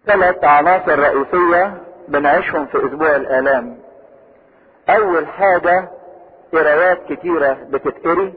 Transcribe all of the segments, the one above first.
ثلاث عناصر رئيسية بنعيشهم في اسبوع الالام اول حاجة قرايات كتيرة بتتقري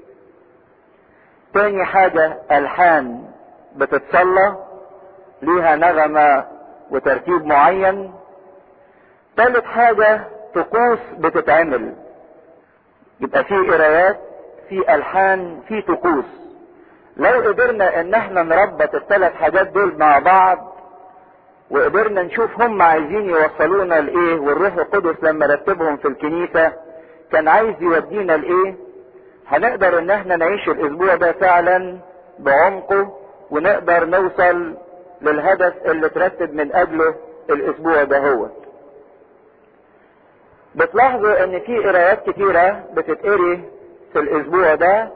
تاني حاجة الحان بتتصلى ليها نغمة وترتيب معين تالت حاجة طقوس بتتعمل يبقى في قرايات في الحان في طقوس لو قدرنا ان احنا نربط الثلاث حاجات دول مع بعض وقدرنا نشوف هم عايزين يوصلونا لايه والروح القدس لما رتبهم في الكنيسة كان عايز يودينا لايه هنقدر ان احنا نعيش الاسبوع ده فعلا بعمقه ونقدر نوصل للهدف اللي ترتب من اجله الاسبوع ده هو بتلاحظوا ان في قرايات كتيرة بتتقري في الاسبوع ده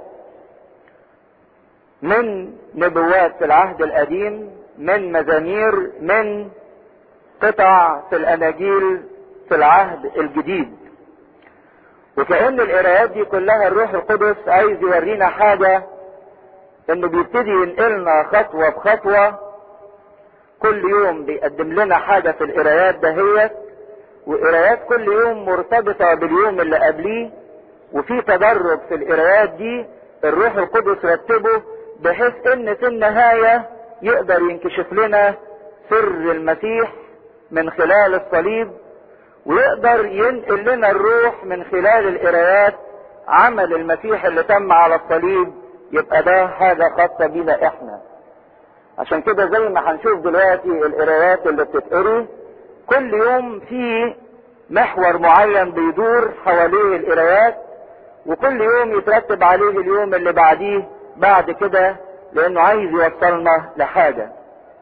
من نبوات في العهد القديم من مزامير من قطع في الاناجيل في العهد الجديد وكأن القرايات دي كلها الروح القدس عايز يورينا حاجة انه بيبتدي ينقلنا خطوة بخطوة كل يوم بيقدم لنا حاجة في القرايات دهيت وقرايات كل يوم مرتبطة باليوم اللي قبليه وفي تدرج في القرايات دي الروح القدس رتبه بحيث ان في النهاية يقدر ينكشف لنا سر المسيح من خلال الصليب ويقدر ينقل لنا الروح من خلال القرايات عمل المسيح اللي تم على الصليب يبقى ده حاجة خاصة بينا احنا عشان كده زي ما هنشوف دلوقتي القرايات اللي بتتقري كل يوم في محور معين بيدور حواليه القرايات وكل يوم يترتب عليه اليوم اللي بعديه بعد كده لانه عايز يوصلنا لحاجة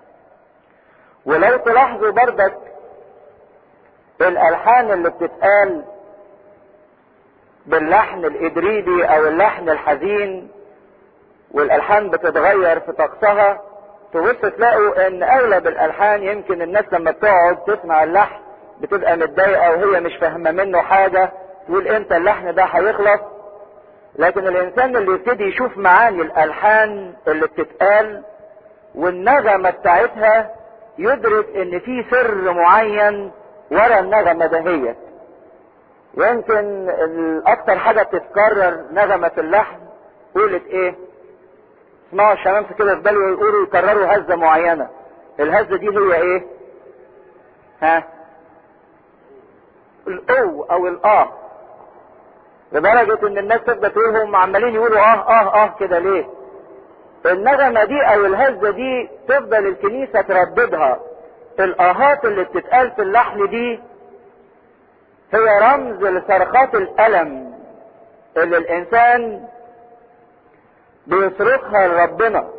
ولو تلاحظوا بردك الالحان اللي بتتقال باللحن الادريبي او اللحن الحزين والالحان بتتغير في طقسها تبص تلاقوا ان اغلب الالحان يمكن الناس لما بتقعد تسمع اللحن بتبقى متضايقه وهي مش فاهمه منه حاجه تقول امتى اللحن ده هيخلص لكن الانسان اللي يبتدي يشوف معاني الالحان اللي بتتقال والنغمه بتاعتها يدرك ان في سر معين ورا النغمه دهيت يمكن اكتر حاجه بتتكرر نغمه اللحن قولت ايه اسمعوا الشمامسه كده في بالي يقولوا يكرروا هزه معينه الهزه دي هي ايه ها الاو او الاه لدرجة ان الناس تبدأ تقولهم عمالين يقولوا اه اه اه كده ليه النغمة دي او الهزة دي تفضل الكنيسة ترددها الاهات اللي بتتقال في اللحن دي هي رمز لصرخات الالم اللي الانسان بيصرخها لربنا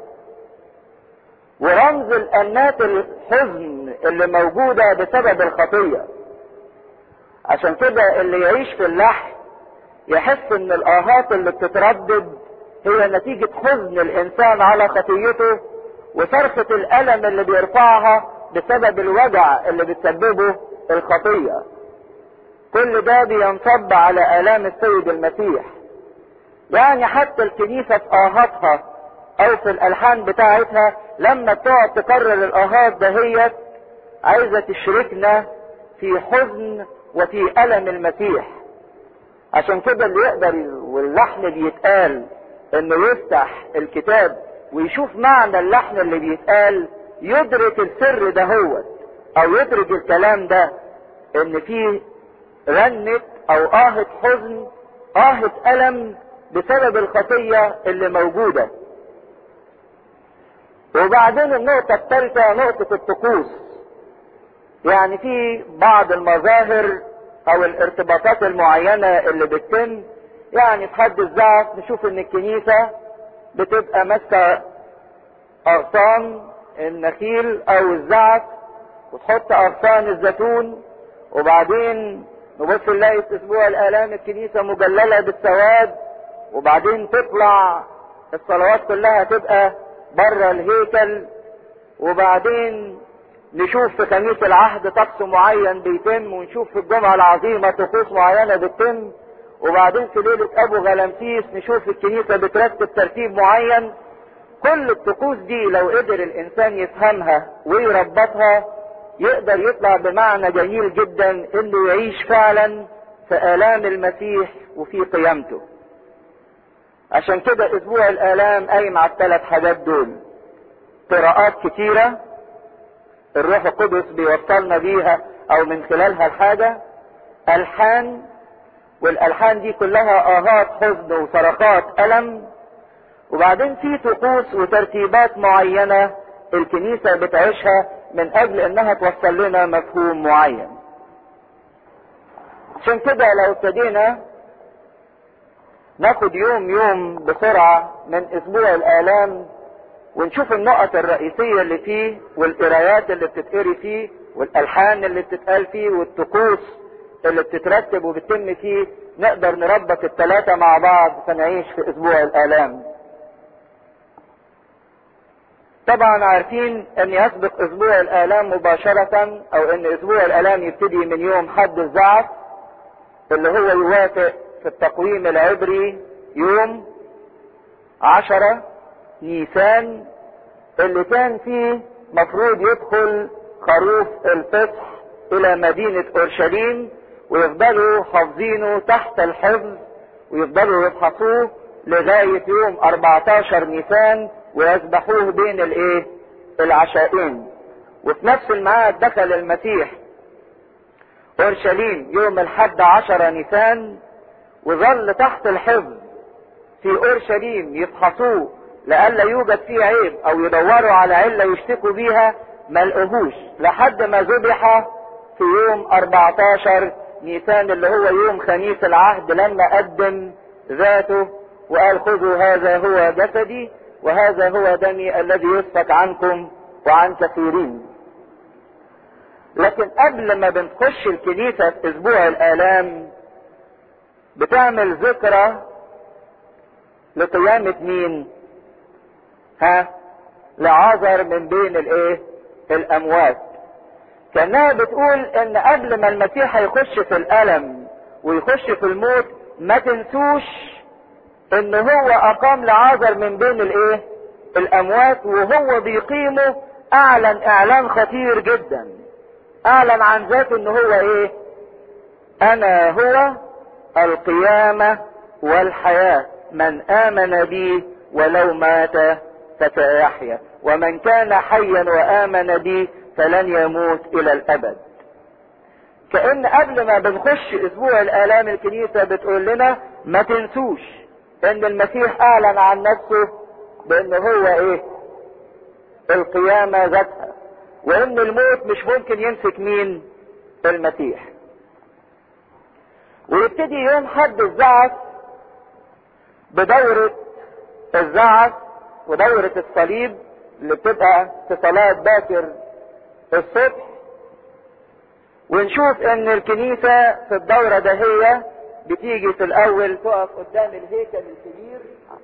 ورمز الانات الحزن اللي موجودة بسبب الخطية عشان كده اللي يعيش في اللحن يحس ان الاهات اللي بتتردد هي نتيجة حزن الانسان على خطيته وصرخة الالم اللي بيرفعها بسبب الوجع اللي بتسببه الخطية كل ده بينصب على الام السيد المسيح يعني حتى الكنيسة في اهاتها او في الالحان بتاعتها لما بتقعد تكرر الاهات دهيت عايزة تشركنا في حزن وفي الم المسيح عشان كده اللي يقدر واللحن بيتقال انه يفتح الكتاب ويشوف معنى اللحن اللي بيتقال يدرك السر ده هو او يدرك الكلام ده ان فيه رنة او آهة حزن آهة ألم بسبب الخطية اللي موجودة وبعدين النقطة الثالثة نقطة الطقوس يعني في بعض المظاهر او الارتباطات المعينة اللي بتتم يعني في حد الزعف نشوف ان الكنيسة بتبقى ماسكة اغصان النخيل او الزعف وتحط اغصان الزيتون وبعدين نبص نلاقي في اسبوع الالام الكنيسة مجللة بالسواد وبعدين تطلع الصلوات كلها تبقى بره الهيكل وبعدين نشوف في خميس العهد طقس معين بيتم ونشوف في الجمعة العظيمة طقوس معينة بتتم وبعدين في ليلة أبو غلامسيس نشوف الكنيسة بترتب ترتيب معين كل الطقوس دي لو قدر الانسان يفهمها ويربطها يقدر يطلع بمعنى جميل جدا انه يعيش فعلا في الام المسيح وفي قيامته عشان كده اسبوع الالام قايم على الثلاث حاجات دول قراءات كتيرة الروح القدس بيوصلنا بيها او من خلالها الحاجة الحان والالحان دي كلها اهات حزن وصرخات الم وبعدين في طقوس وترتيبات معينة الكنيسة بتعيشها من اجل انها توصل لنا مفهوم معين عشان كده لو ابتدينا ناخد يوم يوم بسرعة من اسبوع الالام ونشوف النقط الرئيسية اللي فيه والقرايات اللي بتتقري فيه والالحان اللي بتتقال فيه والطقوس اللي بتترتب وبتتم فيه نقدر نربط الثلاثة مع بعض فنعيش في اسبوع الالام طبعا عارفين ان يسبق اسبوع الالام مباشرة او ان اسبوع الالام يبتدي من يوم حد الزعف اللي هو يوافق في التقويم العبري يوم عشرة نيسان اللي كان فيه مفروض يدخل خروف الفصح الى مدينة اورشليم ويفضلوا حافظينه تحت الحفظ ويفضلوا يفحصوه لغاية يوم 14 نيسان ويذبحوه بين الايه العشائين وفي نفس الميعاد دخل المسيح اورشليم يوم الحد عشر نيسان وظل تحت الحفظ في اورشليم يفحصوه لئلا يوجد فيه عيب او يدوروا على علة يشتكوا بيها ما لقوهوش لحد ما ذبح في يوم 14 نيسان اللي هو يوم خميس العهد لما قدم ذاته وقال خذوا هذا هو جسدي وهذا هو دمي الذي يسفك عنكم وعن كثيرين لكن قبل ما بنخش الكنيسة في اسبوع الالام بتعمل ذكرى لقيامة مين ها لعازر من بين الايه الاموات كانها بتقول ان قبل ما المسيح يخش في الالم ويخش في الموت ما تنسوش ان هو اقام لعازر من بين الايه الاموات وهو بيقيمه اعلن اعلان خطير جدا اعلن عن ذاته ان هو ايه انا هو القيامة والحياة من امن بي ولو مات فسيحيا ومن كان حيا وامن بي فلن يموت الى الابد كأن قبل ما بنخش اسبوع الالام الكنيسة بتقول لنا ما تنسوش ان المسيح اعلن عن نفسه بان هو ايه القيامة ذاتها وان الموت مش ممكن يمسك مين المسيح ويبتدي يوم حد الزعف بدورة الزعف ودورة الصليب اللي بتبقى في صلاة باكر الصبح ونشوف ان الكنيسة في الدورة ده هي بتيجي في الاول تقف قدام الهيكل الكبير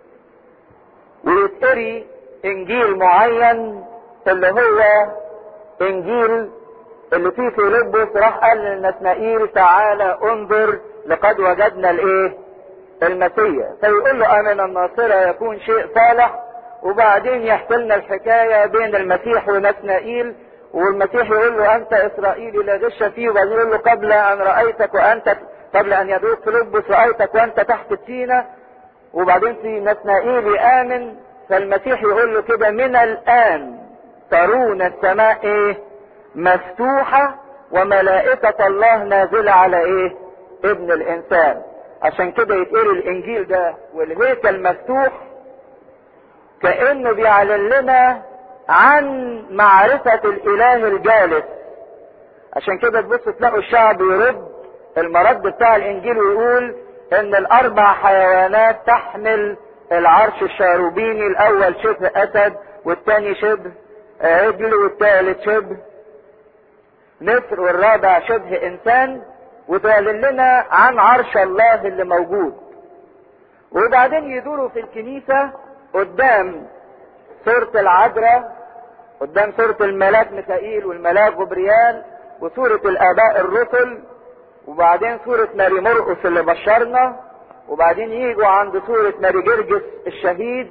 ويتقري انجيل معين اللي هو انجيل اللي فيه فيلبس راح قال للنسنائيل تعالى انظر لقد وجدنا الايه المسيح فيقول له امن الناصرة يكون شيء صالح وبعدين يحكي لنا الحكاية بين المسيح ونسنائيل والمسيح يقول له انت اسرائيلي لا غش فيه وبعدين يقول له قبل ان رايتك وانت قبل ان يدوق فيلبس رايتك وانت تحت التينة وبعدين في نسنائيل امن فالمسيح يقول له كده من الان ترون السماء ايه مفتوحة وملائكة الله نازلة على ايه ابن الانسان عشان كده يتقري الانجيل ده والهيكل مفتوح كأنه بيعلن لنا عن معرفة الاله الجالس عشان كده تبص تلاقوا الشعب يرد المرد بتاع الانجيل ويقول ان الاربع حيوانات تحمل العرش الشاروبيني الاول شبه اسد والتاني شبه عجل والتالت شبه نسر والرابع شبه انسان وتعلن لنا عن عرش الله اللي موجود وبعدين يدوروا في الكنيسة قدام سورة العذراء قدام سورة الملاك ميكائيل والملاك جبريال وسورة الآباء الرسل وبعدين سورة ماري مرقس اللي بشرنا وبعدين يجوا عند سورة ماري جرجس الشهيد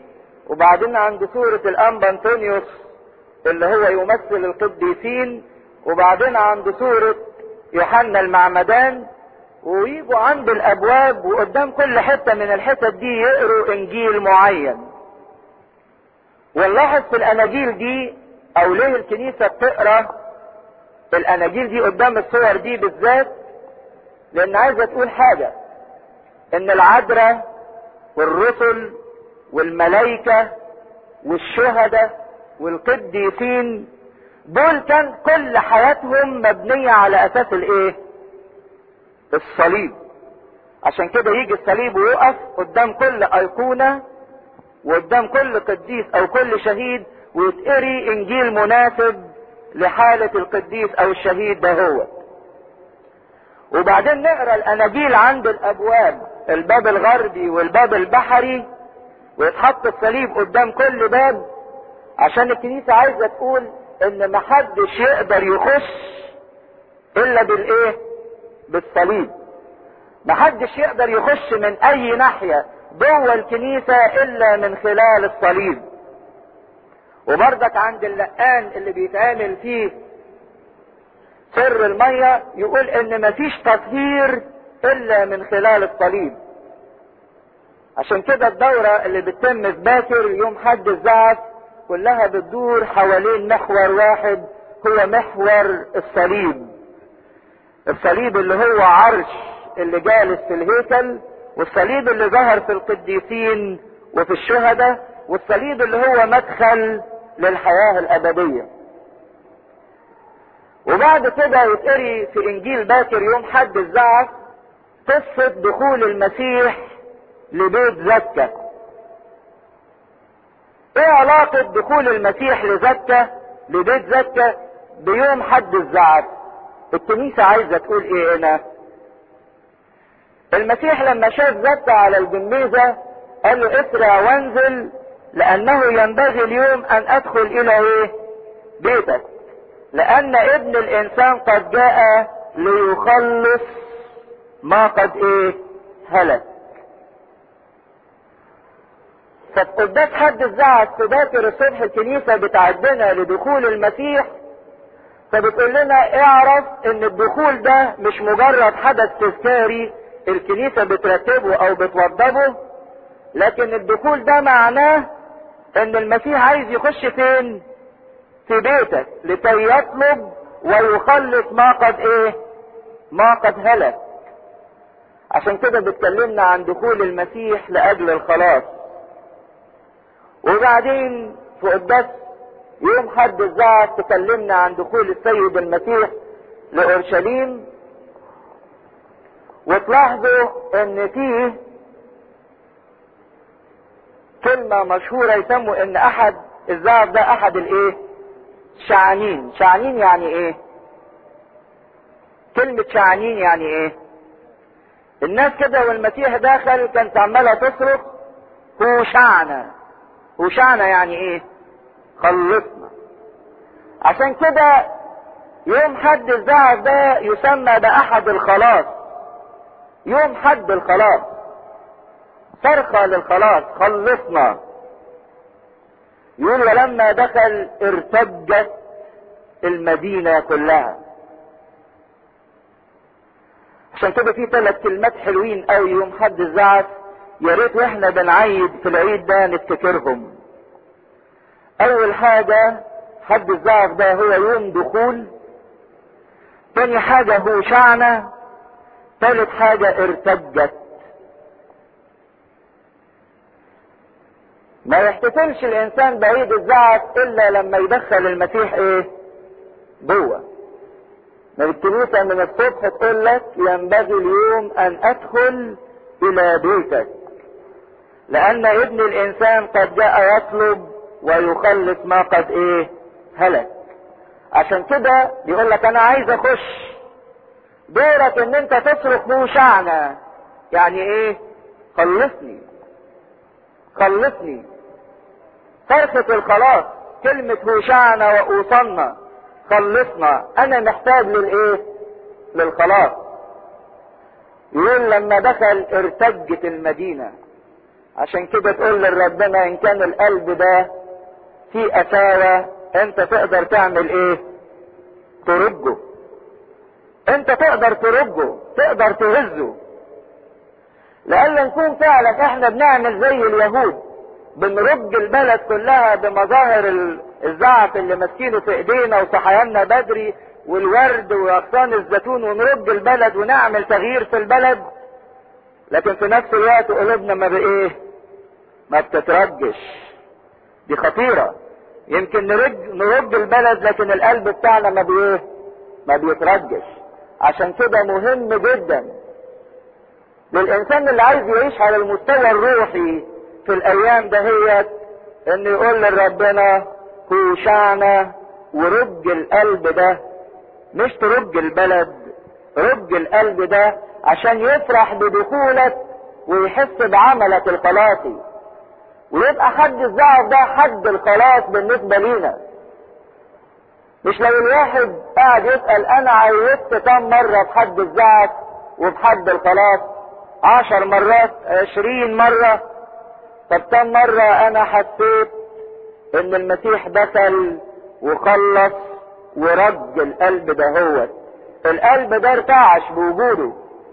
وبعدين عند سورة الانبا انطونيوس اللي هو يمثل القديسين وبعدين عند سورة يوحنا المعمدان ويجوا عند الابواب وقدام كل حتة من الحتت دي يقروا انجيل معين ونلاحظ في الاناجيل دي او ليه الكنيسة بتقرا الاناجيل دي قدام الصور دي بالذات لان عايزة تقول حاجة ان العذراء والرسل والملائكة والشهداء والقديسين دول كان كل حياتهم مبنية على اساس الايه الصليب عشان كده يجي الصليب ويقف قدام كل ايقونة وقدام كل قديس او كل شهيد ويتقري انجيل مناسب لحالة القديس او الشهيد ده هو وبعدين نقرا الاناجيل عند الابواب الباب الغربي والباب البحري ويتحط الصليب قدام كل باب عشان الكنيسة عايزة تقول ان محدش يقدر يخش الا بالايه بالصليب محدش يقدر يخش من اي ناحية جوه الكنيسة الا من خلال الصليب وبرضك عند اللقان اللي بيتعمل فيه سر المية يقول ان مفيش تطهير الا من خلال الصليب عشان كده الدورة اللي بتتم في باكر يوم حد الزعف كلها بتدور حوالين محور واحد هو محور الصليب الصليب اللي هو عرش اللي جالس في الهيكل والصليب اللي ظهر في القديسين وفي الشهداء والصليب اللي هو مدخل للحياة الأبدية وبعد كده يتقري في إنجيل باكر يوم حد الزعف قصة دخول المسيح لبيت زكا ايه علاقة دخول المسيح لزكا لبيت زكا بيوم حد الزعف الكنيسة عايزة تقول ايه هنا المسيح لما شاف زكا على الجميزة قال له اسرع وانزل لانه ينبغي اليوم ان ادخل الى ايه بيتك لان ابن الانسان قد جاء ليخلص ما قد ايه هلك فقداس حد الزعف في باكر الصبح الكنيسة بتعدنا لدخول المسيح فبتقول لنا اعرف ان الدخول ده مش مجرد حدث تذكاري الكنيسة بترتبه او بتوضبه لكن الدخول ده معناه ان المسيح عايز يخش فين في بيتك لكي يطلب ويخلص ما قد ايه ما قد هلك عشان كده بتكلمنا عن دخول المسيح لاجل الخلاص وبعدين في قداس يوم حد الزعف تكلمنا عن دخول السيد المسيح لاورشليم وتلاحظوا ان فيه كلمة مشهورة يسموا ان احد الزعف ده احد الايه شعانين شعانين يعني ايه كلمة شعانين يعني ايه الناس كده والمسيح داخل كانت عمالة تصرخ هوشعنا هوشعنا يعني ايه خلصنا عشان كده يوم حد الزعف ده يسمى بأحد الخلاص يوم حد الخلاص صرخة للخلاص خلصنا يقول ولما دخل ارتجت المدينة كلها عشان كده في ثلاث كلمات حلوين قوي يوم حد الزعف يا ريت واحنا بنعيد في العيد ده نفتكرهم اول حاجة حد الزعف ده هو يوم دخول تاني حاجة هو شعنة تالت حاجة ارتجت ما يحتفلش الانسان بعيد الزعف الا لما يدخل المسيح ايه جوه ما الكنيسة من الصبح تقول لك ينبغي اليوم ان ادخل الى بيتك لان ابن الانسان قد جاء يطلب ويخلص ما قد ايه هلك عشان كده يقول لك انا عايز اخش دورك ان انت تصرخ بوشعنا يعني ايه خلصني خلصني صرخة الخلاص كلمة هوشعنا وأوصلنا خلصنا أنا محتاج للإيه؟ للخلاص يقول لما دخل ارتجت المدينة عشان كده تقول لربنا ان كان القلب ده فيه قساوة انت تقدر تعمل ايه ترجه انت تقدر ترجه تقدر تهزه لألا نكون فعلا احنا بنعمل زي اليهود بنرج البلد كلها بمظاهر الزعف اللي ماسكينه في ايدينا وصحياننا بدري والورد واغصان الزيتون ونرج البلد ونعمل تغيير في البلد لكن في نفس الوقت قلوبنا ما بايه ما بتترجش دي خطيرة يمكن نرج نرج البلد لكن القلب بتاعنا ما بايه ما بيترجش عشان كده مهم جدا للانسان اللي عايز يعيش على المستوى الروحي في الايام دهيت انه يقول لربنا كوشعنا ورج القلب ده مش ترج البلد رج القلب ده عشان يفرح بدخولك ويحس بعملك الخلاصي ويبقى حد الزعف ده حد الخلاص بالنسبة لينا مش لو الواحد قاعد يسأل انا عيدت كم مرة بحد الزعف وبحد الخلاص عشر مرات عشرين مرة طب كم مرة انا حسيت ان المسيح دخل وخلص ورج القلب ده هو القلب ده ارتعش بوجوده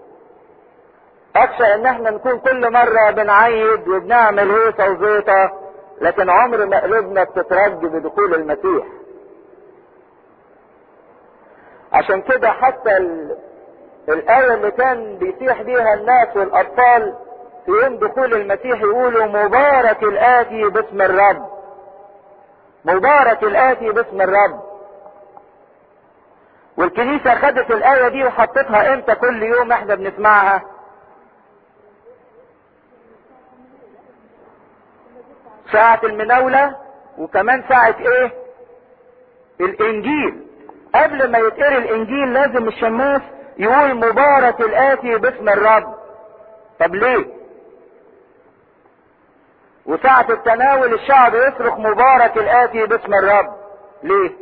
اخشى ان احنا نكون كل مرة بنعيد وبنعمل هيصة وزيطة لكن عمر ما قلوبنا بتترج بدخول المسيح عشان كده حتى ال... الآية اللي كان بيصيح بيها الناس والأطفال في يوم دخول المسيح يقولوا مبارك الآتي باسم الرب مبارك الآتي باسم الرب والكنيسة خدت الآية دي وحطتها امتى كل يوم احنا بنسمعها ساعة المناولة وكمان ساعة ايه الانجيل قبل ما يتقري الانجيل لازم الشماس يقول مبارك الاتي باسم الرب طب ليه وساعة التناول الشعب يصرخ مبارك الاتي باسم الرب ليه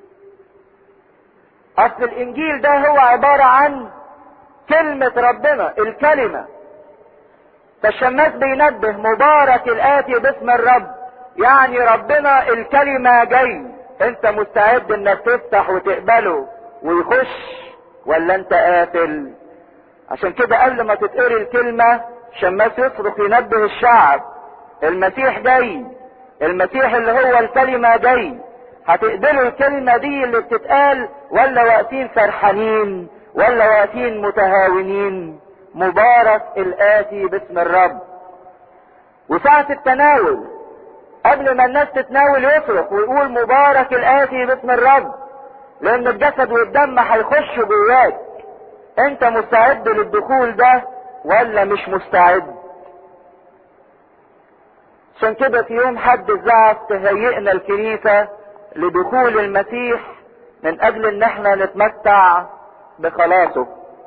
اصل الانجيل ده هو عبارة عن كلمة ربنا الكلمة فالشماس بينبه مبارك الاتي باسم الرب يعني ربنا الكلمة جاي انت مستعد انك تفتح وتقبله ويخش ولا انت قافل عشان كده قبل ما تتقري الكلمة شماس يصرخ ينبه الشعب المسيح جاي المسيح اللي هو الكلمة جاي هتقبلوا الكلمة دي اللي بتتقال ولا واقفين فرحانين ولا واقفين متهاونين مبارك الآتي باسم الرب وساعة التناول قبل ما الناس تتناول يصرخ ويقول مبارك الآتي باسم الرب لأن الجسد والدم هيخشوا جواك أنت مستعد للدخول ده ولا مش مستعد؟ عشان كده في يوم حد الزعف تهيئنا الكنيسة لدخول المسيح من أجل إن احنا نتمتع بخلاصه.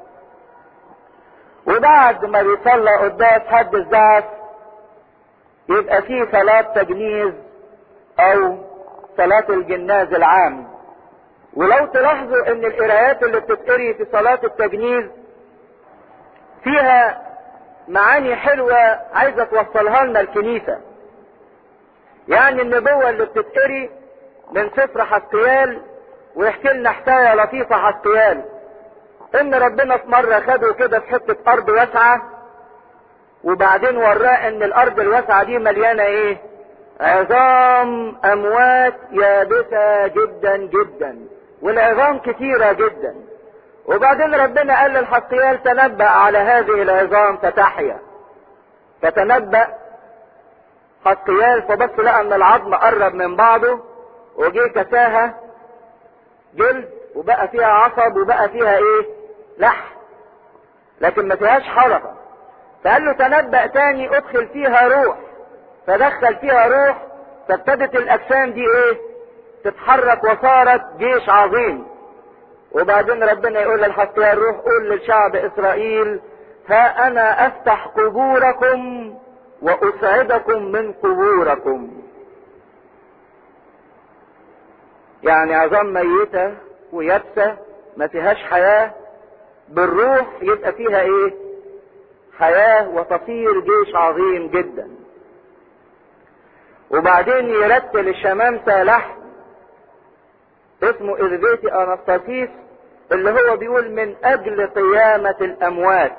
وبعد ما بيصلى قداس حد الزعف يبقى فيه صلاة تجنيز او صلاة الجناز العام ولو تلاحظوا ان القرايات اللي بتتقري في صلاة التجنيز فيها معاني حلوة عايزة توصلها لنا الكنيسة يعني النبوة اللي بتتقري من سفر حسقيال ويحكي لنا حكاية لطيفة حسقيال ان ربنا في مرة خده كده في حتة ارض واسعة وبعدين وراه ان الارض الواسعة دي مليانة ايه عظام اموات يابسة جدا جدا والعظام كتيرة جدا وبعدين ربنا قال للحقيال تنبأ على هذه العظام فتحيا فتنبأ حقيال فبص لقى ان العظم قرب من بعضه وجه كساها جلد وبقى فيها عصب وبقى فيها ايه لحم لكن ما فيهاش حركة فقال له تنبأ تاني ادخل فيها روح فدخل فيها روح فابتدت الاجسام دي ايه تتحرك وصارت جيش عظيم وبعدين ربنا يقول للحقيقة روح قول للشعب اسرائيل ها انا افتح قبوركم واسعدكم من قبوركم يعني عظام ميتة ويابسة ما فيهاش حياة بالروح يبقى فيها ايه حياة وتصير جيش عظيم جدا وبعدين يرتل الشمامسة لحن اسمه إذبيتي أنستاسيس اللي هو بيقول من أجل قيامة الأموات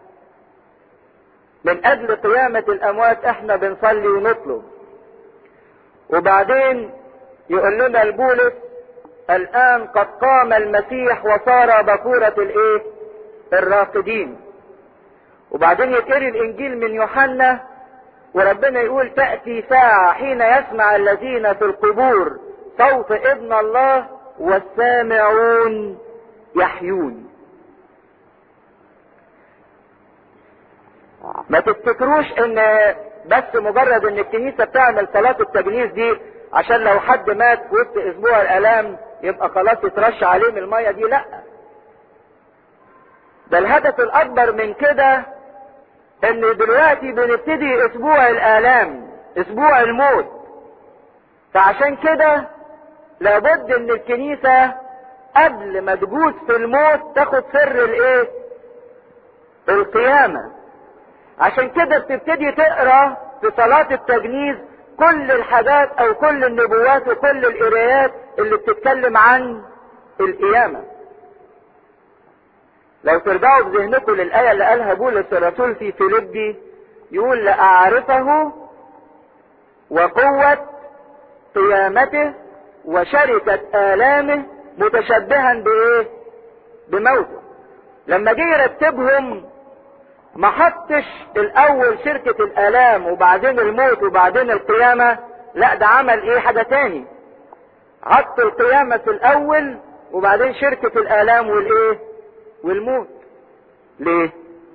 من أجل قيامة الأموات احنا بنصلي ونطلب وبعدين يقول لنا البولس الآن قد قام المسيح وصار بكورة الإيه؟ الراقدين وبعدين يتقري الإنجيل من يوحنا وربنا يقول تأتي ساعة حين يسمع الذين في القبور صوت ابن الله والسامعون يحيون ما تفتكروش ان بس مجرد ان الكنيسة بتعمل صلاة التجنيس دي عشان لو حد مات في وسط اسبوع الالام يبقى خلاص يترش عليه من المية دي لا ده الهدف الاكبر من كده ان دلوقتي بنبتدي اسبوع الالام اسبوع الموت فعشان كده لابد ان الكنيسة قبل ما تجوز في الموت تاخد سر الايه القيامة عشان كده بتبتدي تقرا في صلاة التجنيز كل الحاجات او كل النبوات وكل القرايات اللي بتتكلم عن القيامة لو ترجعوا بذهنكم للآية اللي قالها بولس الرسول في فيليبي يقول لأعرفه وقوة قيامته وشركة آلامه متشبها بإيه؟ بموته. لما جه يرتبهم ما حطش الأول شركة الآلام وبعدين الموت وبعدين القيامة، لا ده عمل إيه حاجة تاني. حط القيامة في الأول وبعدين شركة الآلام والإيه؟ والموت. ليه؟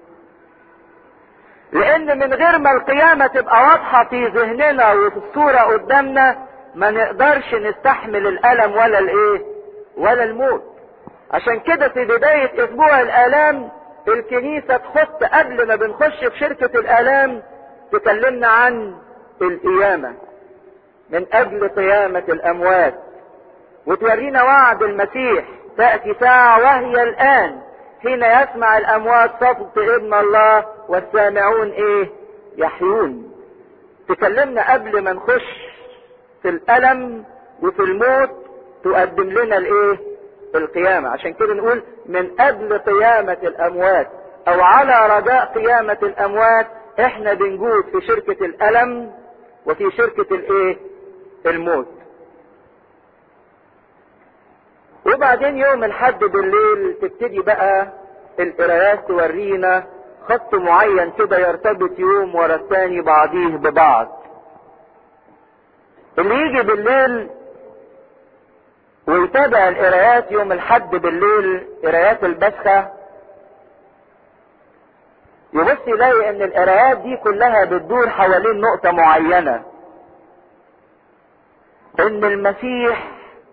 لأن من غير ما القيامة تبقى واضحة في ذهننا وفي الصورة قدامنا ما نقدرش نستحمل الألم ولا الإيه؟ ولا الموت. عشان كده في بداية أسبوع الآلام الكنيسة تحط قبل ما بنخش في شركة الآلام تكلمنا عن القيامة من أجل قيامة الأموات وتورينا وعد المسيح تأتي ساعة وهي الآن حين يسمع الأموات صوت ابن الله والسامعون إيه؟ يحيون تكلمنا قبل ما نخش في الألم وفي الموت تقدم لنا الإيه؟ القيامة عشان كده نقول من أجل قيامة الأموات أو على رجاء قيامة الأموات إحنا بنجود في شركة الألم وفي شركة الإيه؟ الموت. وبعدين يوم الحد بالليل تبتدي بقى القرايات تورينا خط معين كده يرتبط يوم ورا التاني بعضيه ببعض. اللي يجي بالليل ويتابع القرايات يوم الحد بالليل قرايات البسخة يبص يلاقي ان القرايات دي كلها بتدور حوالين نقطة معينة ان المسيح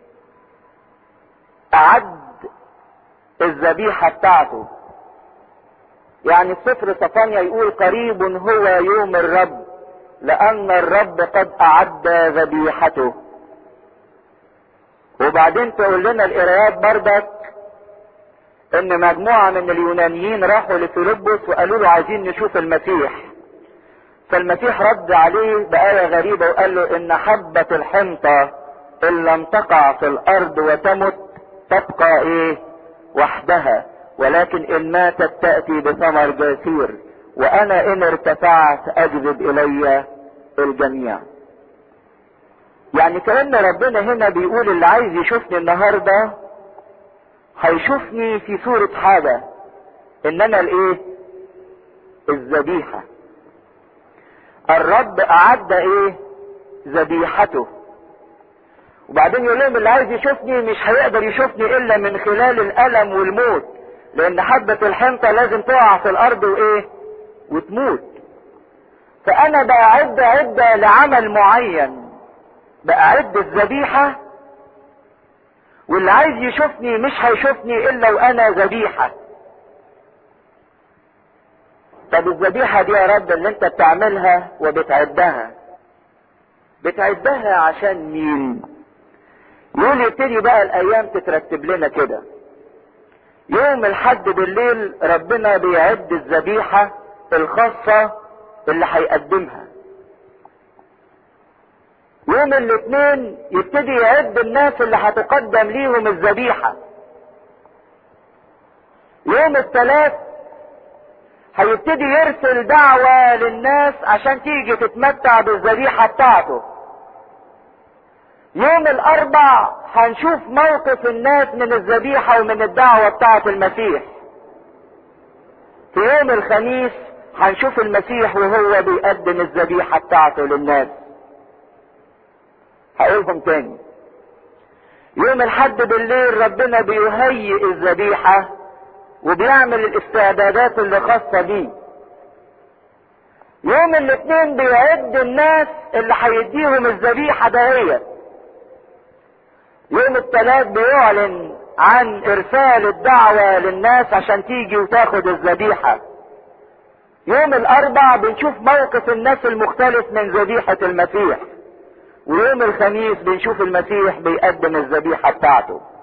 اعد الذبيحة بتاعته يعني السفر صفانيا يقول قريب هو يوم الرب لان الرب قد اعد ذبيحته وبعدين تقول لنا القرايات بردك ان مجموعة من اليونانيين راحوا لفيلبس وقالوا له عايزين نشوف المسيح فالمسيح رد عليه بآية غريبة وقال له ان حبة الحنطة ان لم تقع في الارض وتمت تبقى ايه وحدها ولكن ان ماتت تأتي بثمر جسير وانا ان ارتفعت اجذب الي الجميع يعني كأن ربنا هنا بيقول اللي عايز يشوفني النهاردة هيشوفني في صورة حاجة ان انا الايه الذبيحة الرب اعد ايه ذبيحته وبعدين يقول لهم اللي عايز يشوفني مش هيقدر يشوفني الا من خلال الالم والموت لان حبة الحنطة لازم تقع في الارض وايه وتموت فانا بعد عدة لعمل معين بأعد الذبيحة واللي عايز يشوفني مش هيشوفني الا وانا ذبيحة طب الذبيحة دي يا رب اللي انت بتعملها وبتعدها بتعدها عشان مين يقول يبتدي بقى الايام تترتب لنا كده يوم الحد بالليل ربنا بيعد الذبيحة الخاصة اللي هيقدمها يوم الاثنين يبتدي يعد الناس اللي هتقدم ليهم الذبيحة يوم الثلاث هيبتدي يرسل دعوة للناس عشان تيجي تتمتع بالذبيحة بتاعته يوم الاربع هنشوف موقف الناس من الذبيحة ومن الدعوة بتاعة المسيح في يوم الخميس هنشوف المسيح وهو بيقدم الذبيحة بتاعته للناس هقولهم تاني يوم الحد بالليل ربنا بيهيئ الذبيحة وبيعمل الاستعدادات اللي خاصة بيه يوم الاثنين بيعد الناس اللي هيديهم الذبيحة دهيت يوم الثلاث بيعلن عن ارسال الدعوة للناس عشان تيجي وتاخد الذبيحة يوم الاربع بنشوف موقف الناس المختلف من ذبيحة المسيح ويوم الخميس بنشوف المسيح بيقدم الذبيحة بتاعته